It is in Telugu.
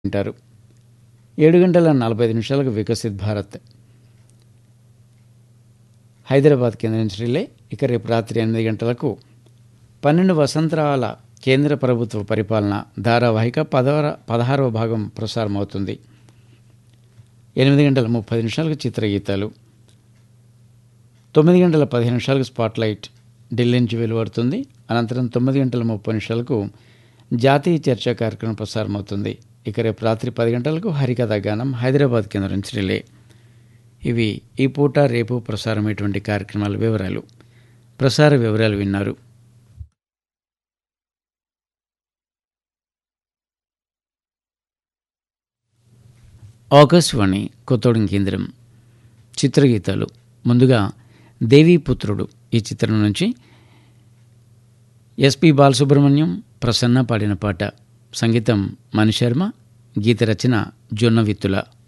వింటారు ఏడు గంటల నలభై ఐదు నిమిషాలకు వికసిత్ భారత్ హైదరాబాద్ కేంద్రం నుంచి రిలే ఇక రేపు రాత్రి ఎనిమిది గంటలకు పన్నెండు వసంతరాల కేంద్ర ప్రభుత్వ పరిపాలన ధారావాహిక పదవర పదహారవ భాగం ప్రసారమవుతుంది ఎనిమిది గంటల ముప్పై నిమిషాలకు చిత్రగీతాలు తొమ్మిది గంటల పదిహేను నిమిషాలకు స్పాట్లైట్ ఢిల్లీ నుంచి వెలువడుతుంది అనంతరం తొమ్మిది గంటల ముప్పై నిమిషాలకు జాతీయ చర్చా కార్యక్రమం ప్రసారమవుతుంది ఇక రేపు రాత్రి పది గంటలకు హరికథ గానం హైదరాబాద్ కేంద్రం నుంచి రిలే ఇవి ఈ పూట రేపు ప్రసారమైనటువంటి కార్యక్రమాల వివరాలు ప్రసార వివరాలు విన్నారు ఆకాశవాణి కొత్తోడం కేంద్రం చిత్రగీతాలు ముందుగా దేవీపుత్రుడు ఈ చిత్రం నుంచి ఎస్పి బాలసుబ్రహ్మణ్యం ప్రసన్న పాడిన పాట సంగీతం మణిశర్మ గీత రచన జొన్న విత్తుల